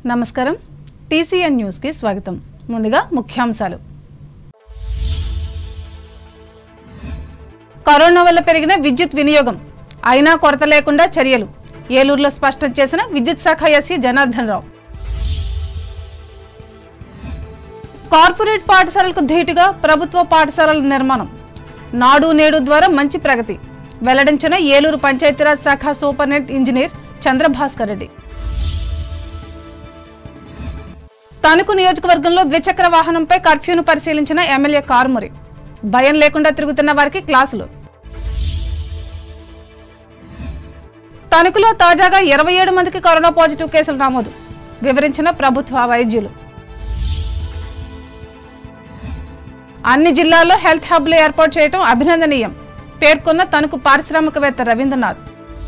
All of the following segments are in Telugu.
నమస్కారం టీసీఎన్ న్యూస్కి స్వాగతం ముందుగా ముఖ్యాంశాలు కరోనా వల్ల పెరిగిన విద్యుత్ వినియోగం అయినా కొరత లేకుండా చర్యలు ఏలూరులో స్పష్టం చేసిన విద్యుత్ శాఖ ఎస్సీ జనార్దన్ రావు కార్పొరేట్ పాఠశాలలకు ధీటుగా ప్రభుత్వ పాఠశాలల నిర్మాణం నాడు నేడు ద్వారా మంచి ప్రగతి వెల్లడించిన ఏలూరు పంచాయతీరాజ్ శాఖ సూపరింటెండెంట్ ఇంజనీర్ చంద్రభాస్కర్ రెడ్డి తణుకు నియోజకవర్గంలో ద్విచక్ర వాహనంపై కర్ఫ్యూను పరిశీలించిన ఎమ్మెల్యే కారుమురి భయం లేకుండా తిరుగుతున్న వారికి క్లాసులు తణుకులో తాజాగా ఇరవై ఏడు మందికి కరోనా పాజిటివ్ కేసులు నమోదు వివరించిన ప్రభుత్వ వైద్యులు అన్ని జిల్లాల్లో హెల్త్ హబ్లు ఏర్పాటు చేయడం అభినందనీయం పేర్కొన్న తణుకు పారిశ్రామికవేత్త రవీంద్రనాథ్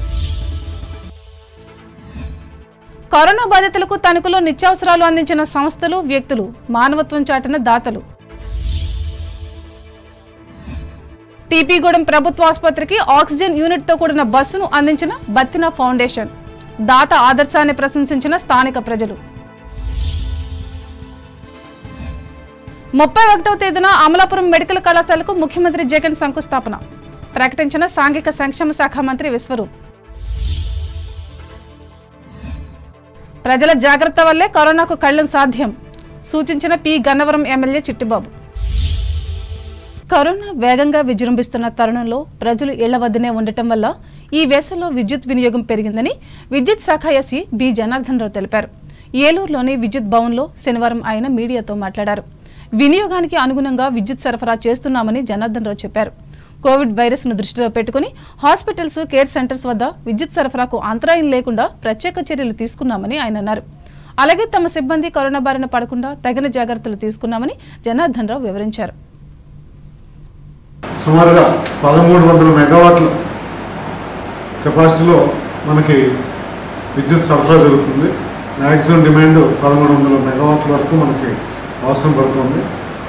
కరోనా బాధితులకు తణుకులో నిత్యావసరాలు అందించిన సంస్థలు వ్యక్తులు మానవత్వం చాటిన దాతలు టీపీగూడెం ప్రభుత్వ ఆసుపత్రికి ఆక్సిజన్ యూనిట్తో కూడిన బస్సును అందించిన బత్తిన ఫౌండేషన్ దాత ఆదర్శాన్ని ప్రశంసించిన స్థానిక ప్రజలు ముప్పై ఒకటవ తేదీన అమలాపురం మెడికల్ కళాశాలకు ముఖ్యమంత్రి జగన్ శంకుస్థాపన ప్రకటించిన సాంఘిక సంక్షేమ శాఖ మంత్రి విశ్వరూప్ ప్రజల జాగ్రత్త వల్లే కరోనాకు కళ్లం సాధ్యం సూచించిన P Gannavaram MLA Chittibabu corona వేగంగా విజృంభిస్తున్న తరుణంలో ప్రజలు ఇళ్ల వద్దనే ఉండటం వల్ల ఈ వేసవిలో విద్యుత్ వినియోగం పెరిగిందని విద్యుత్ శాఖ ఎస్సీ బి జనార్దన్ రావు తెలిపారు ఏలూరులోని విద్యుత్ భవన్లో శనివారం ఆయన మీడియాతో మాట్లాడారు వినియోగానికి అనుగుణంగా విద్యుత్ సరఫరా చేస్తున్నామని జనార్దన్ రావు చెప్పారు కోవిడ్ వైరస్ ను దృష్టిలో పెట్టుకుని హాస్పిటల్స్ కేర్ సెంటర్స్ వద్ద విద్యుత్ సరఫరాకు అంతరాయం లేకుండా ప్రత్యేక చర్యలు తీసుకున్నామని ఆయన అన్నారు అలాగే తమ సిబ్బంది కరోనా బారిన పడకుండా తగిన జాగ్రత్తలు తీసుకున్నామని జనార్దన్ రావు వివరించారు సుమారుగా పదమూడు వందల మెగావాట్ల కెపాసిటీలో మనకి విద్యుత్ సరఫరా జరుగుతుంది మ్యాక్సిమం డిమాండ్ పదమూడు వందల మెగావాట్ల వరకు మనకి అవసరం పడుతుంది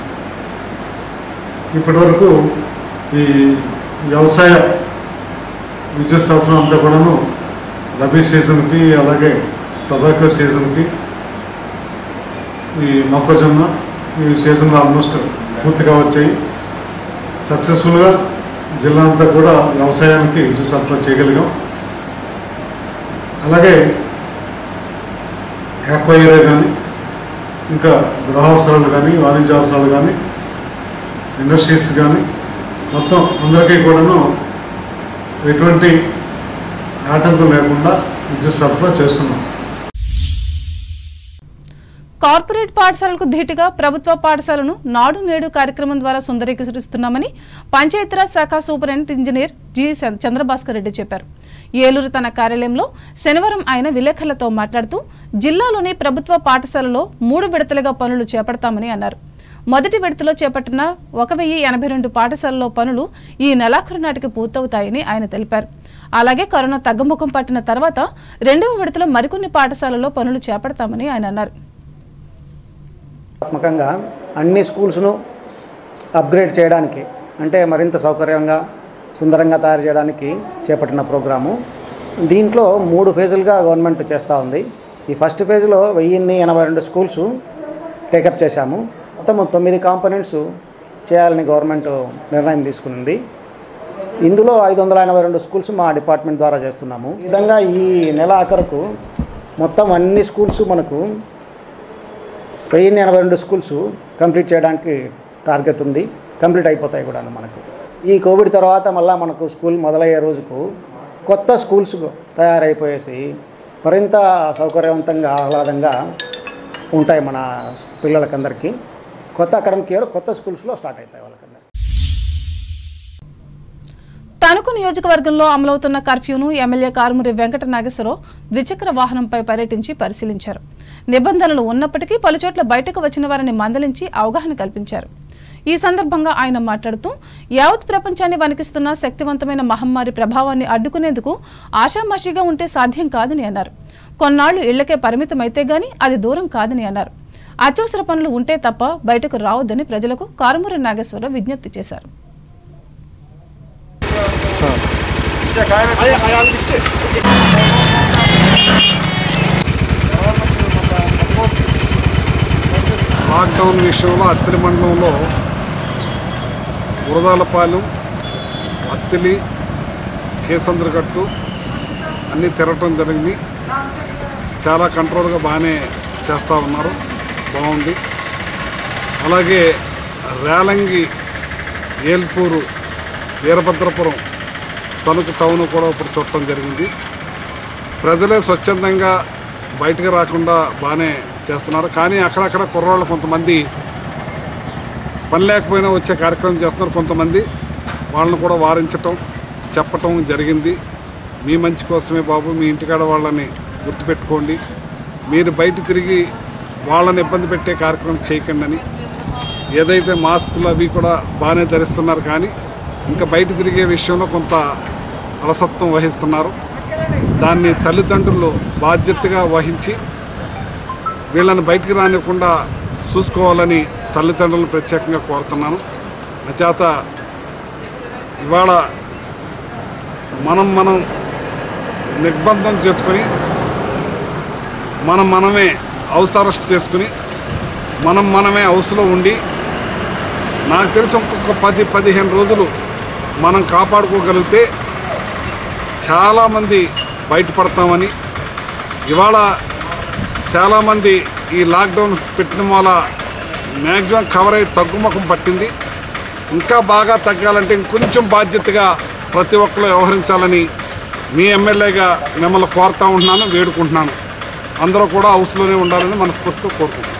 ఇప్పటివరకు ఈ వ్యవసాయ విద్యుత్ సరఫరా అంతా కూడాను రబీ సీజన్కి అలాగే టొబాకో సీజన్కి ఈ మొక్కజొన్న ఈ సీజన్లో ఆల్మోస్ట్ పూర్తిగా వచ్చాయి సక్సెస్ఫుల్గా జిల్లా అంతా కూడా వ్యవసాయానికి విద్యుత్ సరఫరా చేయగలిగాం అలాగే ఏరియా కానీ ఇంకా గృహ అవసరాలు కానీ వాణిజ్య అవసరాలు కానీ ఇండస్ట్రీస్ కానీ మొత్తం అందరికీ కూడాను ఎటువంటి ఆటంకం లేకుండా విద్యుత్ సరఫరా చేస్తున్నాం కార్పొరేట్ పాఠశాలకు ధీటుగా ప్రభుత్వ పాఠశాలను నాడు నేడు కార్యక్రమం ద్వారా సుందరీకరిస్తున్నామని పంచాయతీరాజ్ శాఖ superintendent engineer G Chandrabhaskar Reddy చెప్పారు ఏలూరు తన కార్యాలయంలో శనివారం ఆయన విలేకరులతో మాట్లాడుతూ జిల్లాలోని ప్రభుత్వ పాఠశాలలో మూడు విడతలుగా పనులు చేపడతామని అన్నారు మొదటి విడతలో చేపట్టిన ఒక వెయ్యి ఎనభై రెండు పాఠశాలలో పనులు ఈ నెలాఖరు నాటికి పూర్తవుతాయని ఆయన తెలిపారు అలాగే కరోనా తగ్గుముఖం పట్టిన తర్వాత రెండవ విడతలో మరికొన్ని పాఠశాలలో పనులు చేపడతామని ఆయన అన్నారు ఆత్మకంగా అన్ని స్కూల్స్ను అప్గ్రేడ్ చేయడానికి అంటే మరింత సౌకర్యంగా సుందరంగా తయారు చేయడానికి చేపట్టిన ప్రోగ్రాము దీంట్లో మూడు ఫేజులుగా గవర్నమెంట్ చేస్తూ ఉంది ఈ ఫస్ట్ ఫేజ్లో వెయ్యిన్ని ఎనభై రెండు స్కూల్స్ టేకప్ చేశాము మొత్తం తొమ్మిది కాంపోనెంట్స్ చేయాలని గవర్నమెంట్ నిర్ణయం తీసుకునింది ఇందులో ఐదు వందల ఎనభై రెండు స్కూల్స్ మా డిపార్ట్మెంట్ ద్వారా చేస్తున్నాము ఈ విధంగా ఈ నెల ఆఖరకు మొత్తం అన్ని స్కూల్స్ మనకు వెయ్యిన్ని ఎనభై రెండు స్కూల్స్ కంప్లీట్ చేయడానికి టార్గెట్ ఉంది కంప్లీట్ అయిపోతాయి కూడా మనకు ఈ కోవిడ్ తర్వాత మళ్ళీ మనకు స్కూల్ మొదలయ్యే రోజుకు కొత్త స్కూల్స్ తయారైపోయేసి మరింత సౌకర్యవంతంగా ఆహ్లాదంగా ఉంటాయి మన పిల్లలకందరికీ కొత్త అకాడమిక్ ఇయర్ కొత్త స్కూల్స్లో స్టార్ట్ అవుతాయి వాళ్ళకందరికీ తణుకు నియోజకవర్గంలో అమలవుతున్న కర్ఫ్యూను ఎమ్మెల్యే కారుమూరి వెంకట నాగేశ్వరరావు ద్విచక్ర వాహనంపై పర్యటించి పరిశీలించారు నిబంధనలు ఉన్నప్పటికీ పలుచోట్ల బయటకు వచ్చిన వారిని మందలించి అవగాహన కల్పించారు ఈ సందర్భంగా ఆయన మాట్లాడుతూ యావత్ ప్రపంచాన్ని వణికిస్తున్న శక్తివంతమైన మహమ్మారి ప్రభావాన్ని అడ్డుకునేందుకు ఆషామాషిగా ఉంటే సాధ్యం కాదని అన్నారు కొన్నాళ్లు ఇళ్లకే పరిమితమైతే గాని అది దూరం కాదని అన్నారు అత్యవసర పనులు ఉంటే తప్ప బయటకు రావద్దని ప్రజలకు కారుమూరి నాగేశ్వరరావు విజ్ఞప్తి చేశారు లాక్డౌన్ విషయంలో అత్తిలి మండలంలో ఉరదాలపాలెం అత్తిలి కేసంద్రగట్టు అన్నీ తిరగటం జరిగింది చాలా కంట్రోల్గా బాగానే చేస్తూ ఉన్నారు బాగుంది అలాగే రేలంగి ఏల్పూరు వీరభద్రపురం తణుకు టౌన్ కూడా ఇప్పుడు చూడటం జరిగింది ప్రజలే స్వచ్ఛందంగా బయటకు రాకుండా బాగానే చేస్తున్నారు కానీ అక్కడక్కడ కుర్రాళ్ళు కొంతమంది పని లేకపోయినా వచ్చే కార్యక్రమం చేస్తున్నారు కొంతమంది వాళ్ళని కూడా వారించటం చెప్పటం జరిగింది మీ మంచి కోసమే బాబు మీ ఇంటికాడ వాళ్ళని గుర్తుపెట్టుకోండి మీరు బయట తిరిగి వాళ్ళని ఇబ్బంది పెట్టే కార్యక్రమం చేయకండి అని ఏదైతే మాస్కులు అవి కూడా బాగానే ధరిస్తున్నారు కానీ ఇంకా బయట తిరిగే విషయంలో కొంత అలసత్వం వహిస్తున్నారు దాన్ని తల్లిదండ్రులు బాధ్యతగా వహించి వీళ్ళని బయటికి రానివ్వకుండా చూసుకోవాలని తల్లిదండ్రులను ప్రత్యేకంగా కోరుతున్నాను చేత ఇవాళ మనం మనం నిర్బంధం చేసుకొని మనం మనమే హౌస్ అరెస్ట్ చేసుకుని మనం మనమే హౌస్లో ఉండి నాకు తెలిసి ఒక్కొక్క పది పదిహేను రోజులు మనం కాపాడుకోగలిగితే చాలామంది బయటపడతామని ఇవాళ చాలామంది ఈ లాక్డౌన్ పెట్టిన వల్ల మ్యాక్సిమం కవర్ అయ్యి తగ్గుముఖం పట్టింది ఇంకా బాగా తగ్గాలంటే ఇంకొంచెం బాధ్యతగా ప్రతి ఒక్కరు వ్యవహరించాలని మీ ఎమ్మెల్యేగా మిమ్మల్ని కోరుతా ఉంటున్నాను వేడుకుంటున్నాను అందరూ కూడా హౌస్లోనే ఉండాలని మనస్ఫూర్తిగా కోరుకుంటున్నాను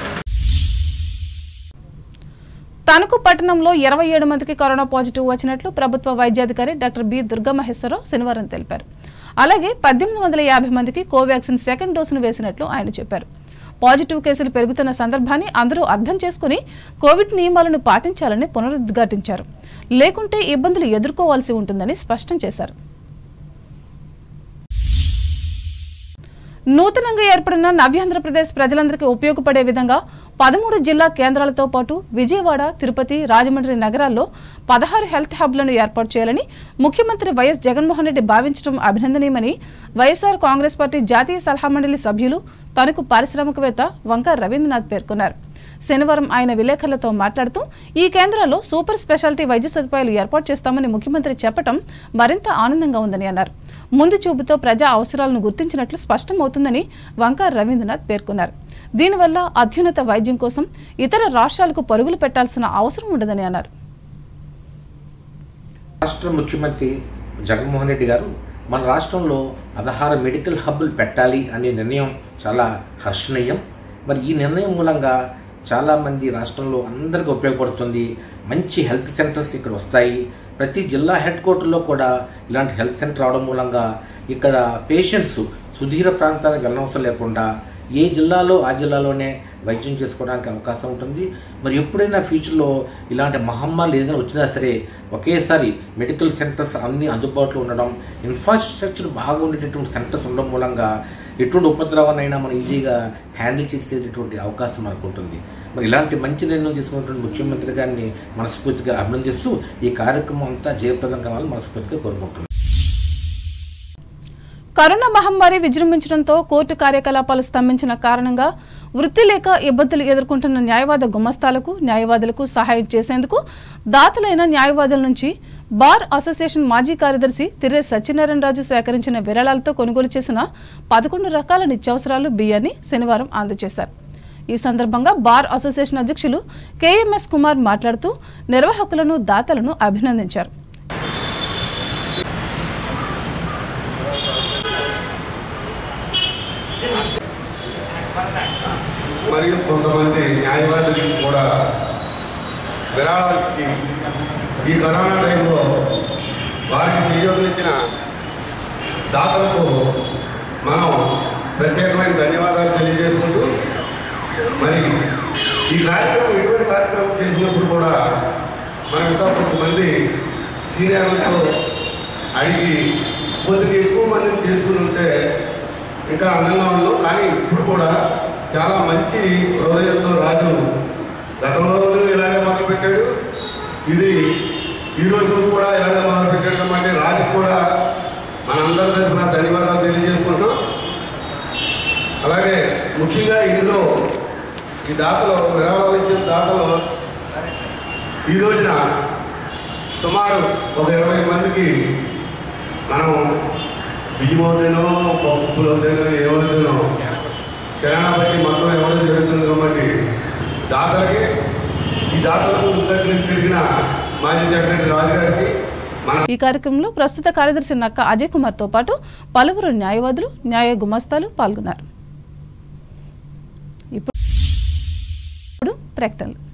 తణుకు పట్టణంలో ఇరవై ఏడు మందికి కరోనా పాజిటివ్ వచ్చినట్లు ప్రభుత్వ వైద్యాధికారి డాక్టర్ బి దుర్గమహేశ్వరరావు శనివారం తెలిపారు అలాగే పద్దెనిమిది వందల యాభై మందికి కోవాక్సిన్ సెకండ్ డోసును వేసినట్లు ఆయన చెప్పారు పాజిటివ్ కేసులు పెరుగుతున్న సందర్భాన్ని అందరూ అర్థం చేసుకుని కోవిడ్ నియమాలను పాటించాలని పునరుద్ఘాటించారు లేకుంటే ఇబ్బందులు ఎదుర్కోవాల్సి ఉంటుందని స్పష్టం చేశారు నూతనంగా ఏర్పడిన నవ్యాంధ్రప్రదేశ్ ప్రజలందరికీ ఉపయోగపడే విధంగా పదమూడు జిల్లా కేంద్రాలతో పాటు విజయవాడ తిరుపతి రాజమండ్రి నగరాల్లో పదహారు హెల్త్ హబ్లను ఏర్పాటు చేయాలని ముఖ్యమంత్రి వైఎస్ జగన్మోహన్ రెడ్డి భావించడం అభినందనీయమని వైఎస్ఆర్ కాంగ్రెస్ పార్టీ జాతీయ సలహా మండలి సభ్యులు తణుకు పారిశ్రామికవేత్త వంక రవీంద్రనాథ్ పేర్కొన్నారు శనివారం ఆయన విలేకరులతో మాట్లాడుతూ ఈ కేంద్రాల్లో సూపర్ స్పెషాలిటీ వైద్య సదుపాయాలు ఏర్పాటు చేస్తామని ముఖ్యమంత్రి చెప్పడం మరింత ఆనందంగా ఉందని అన్నారు ముందు చూపుతో ప్రజా అవసరాలను గుర్తించినట్లు స్పష్టమవుతుందని వంక రవీంద్రనాథ్ పేర్కొన్నారు దీనివల్ల అత్యున్నత వైద్యం కోసం ఇతర రాష్ట్రాలకు పరుగులు పెట్టాల్సిన అవసరం ఉండదని అన్నారు రాష్ట్ర ముఖ్యమంత్రి జగన్మోహన్ రెడ్డి గారు మన రాష్ట్రంలో పదహారు మెడికల్ హబ్బులు పెట్టాలి అనే నిర్ణయం చాలా హర్షణీయం మరి ఈ నిర్ణయం మూలంగా చాలామంది రాష్ట్రంలో అందరికీ ఉపయోగపడుతుంది మంచి హెల్త్ సెంటర్స్ ఇక్కడ వస్తాయి ప్రతి జిల్లా హెడ్ క్వార్టర్లో కూడా ఇలాంటి హెల్త్ సెంటర్ రావడం మూలంగా ఇక్కడ పేషెంట్స్ సుదీర ప్రాంతానికి వెళ్ళనవసరం లేకుండా ఏ జిల్లాలో ఆ జిల్లాలోనే వైద్యం చేసుకోవడానికి అవకాశం ఉంటుంది మరి ఎప్పుడైనా ఫ్యూచర్లో ఇలాంటి మహమ్మారి ఏదైనా వచ్చినా సరే ఒకేసారి మెడికల్ సెంటర్స్ అన్నీ అందుబాటులో ఉండడం ఇన్ఫ్రాస్ట్రక్చర్ బాగా ఉండేటటువంటి సెంటర్స్ ఉండడం మూలంగా ఎటువంటి ఉపద్రవాన్నైనా మనం ఈజీగా హ్యాండిల్ చేసేటటువంటి అవకాశం మనకు ఉంటుంది మరి ఇలాంటి మంచి నిర్ణయం తీసుకున్నటువంటి ముఖ్యమంత్రి గారిని మనస్ఫూర్తిగా అభినందిస్తూ ఈ కార్యక్రమం అంతా జయప్రదం కావాలని మనస్ఫూర్తిగా కోరుకుంటున్నాను కరోనా మహమ్మారి విజృంభించడంతో కోర్టు కార్యకలాపాలు స్తంభించిన కారణంగా వృత్తి లేక ఇబ్బందులు ఎదుర్కొంటున్న న్యాయవాద గుమస్తాలకు న్యాయవాదులకు సహాయం చేసేందుకు దాతలైన న్యాయవాదుల నుంచి బార్ అసోసియేషన్ మాజీ కార్యదర్శి తిర్రే సత్యనారాయణ రాజు సేకరించిన విరాళాలతో కొనుగోలు చేసిన పదకొండు రకాల నిత్యావసరాలు బియ్యాన్ని శనివారం అందజేశారు ఈ సందర్భంగా బార్ అసోసియేషన్ అధ్యక్షులు కేఎంఎస్ కుమార్ మాట్లాడుతూ నిర్వాహకులను దాతలను అభినందించారు మరియు కొంతమంది న్యాయవాదులకు కూడా విరాళాలు ఇచ్చి ఈ కరోనా టైంలో వారికి సహయోగించిన దాతలకు మనం ప్రత్యేకమైన ధన్యవాదాలు తెలియజేసుకుంటూ మరి ఈ కార్యక్రమం ఇటువంటి కార్యక్రమం చేసినప్పుడు కూడా మనం ఇంకా కొంతమంది సీనియర్లతో అడిగి కొద్దిగా ఎక్కువ మందిని చేసుకుని ఉంటే ఇంకా అందంగా ఉన్నాం కానీ ఇప్పుడు కూడా చాలా మంచి హృదయంతో రాజు గతంలో ఇలాగే మొదలుపెట్టాడు ఇది ఈ రోజు కూడా ఇలాగే మొదలుపెట్టాడు కాబట్టి రాజుకు కూడా మనందరి తరఫున ధన్యవాదాలు తెలియజేసుకుంటాం అలాగే ముఖ్యంగా ఇందులో ఈ దాతలు విరాళాలు ఇచ్చిన దాతలు ఈ రోజున సుమారు ఒక ఇరవై మందికి మనం బియ్యం అవుతానో పప్పులు అవుతానో ఏమవుతానో కిరాణా బట్టి మొత్తం ఇవ్వడం జరుగుతుంది కాబట్టి దాతలకి ఈ దాతలకు దగ్గర తిరిగిన మాజీ సెక్రటరీ రాజు గారికి మన ఈ కార్యక్రమంలో ప్రస్తుత కార్యదర్శి నక్క అజయ్ కుమార్ తో పాటు పలువురు న్యాయవాదులు న్యాయ గుమస్తాలు పాల్గొన్నారు ఇప్పుడు ప్రకటనలు